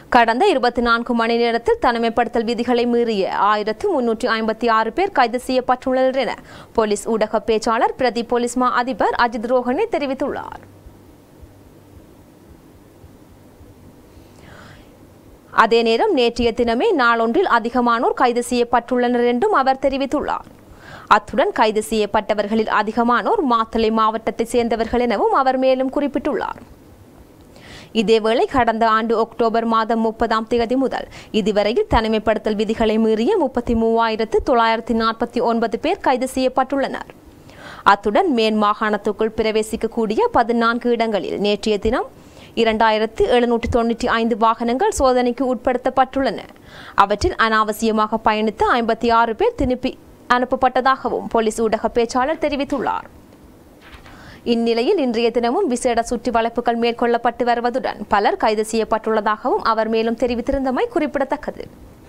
கடந்த இருபத்தி நான்கு மணி நேரத்தில் தனிமைப்படுத்தல் விதிகளை மீறிய ஆயிரத்து முன்னூற்றி ஐம்பத்தி ஆறு பேர் கைது செய்யப்பட்டுள்ளனர் என போலீஸ் ஊடக பேச்சாளர் பிரதி போலீஸ் மா அதிபர் அஜித் ரோஹனே தெரிவித்துள்ளார் அதே நேரம் நேற்றைய தினமே நாளொன்றில் அதிகமானோர் கைது செய்யப்பட்டுள்ளனர் என்றும் அவர் தெரிவித்துள்ளார் அத்துடன் கைது செய்யப்பட்டவர்களில் அதிகமானோர் மாத்தளை மாவட்டத்தைச் சேர்ந்தவர்கள் எனவும் அவர் மேலும் குறிப்பிட்டுள்ளார் இதேவேளை கடந்த ஆண்டு அக்டோபர் மாதம் முப்பதாம் தேதி முதல் இதுவரையில் தனிமைப்படுத்தல் விதிகளை மீறிய முப்பத்தி மூவாயிரத்து தொள்ளாயிரத்தி நாற்பத்தி ஒன்பது பேர் கைது செய்யப்பட்டுள்ளனர் அத்துடன் மேன் மாகாணத்துக்குள் பிரவேசிக்கக்கூடிய பதினான்கு இடங்களில் நேற்றைய தினம் இரண்டாயிரத்து எழுநூற்றி தொண்ணூற்றி ஐந்து வாகனங்கள் சோதனைக்கு உட்படுத்தப்பட்டுள்ளன அவற்றில் அனாவசியமாக பயணித்த ஐம்பத்தி ஆறு பேர் திருப்பி அனுப்பப்பட்டதாகவும் போலீஸ் ஊடக பேச்சாளர் தெரிவித்துள்ளார் இந்நிலையில் இன்றைய தினமும் விசேட சுற்றி வளைப்புகள் மேற்கொள்ளப்பட்டு வருவதுடன் பலர் கைது செய்யப்பட்டுள்ளதாகவும் அவர் மேலும் தெரிவித்திருந்தமை குறிப்பிடத்தக்கது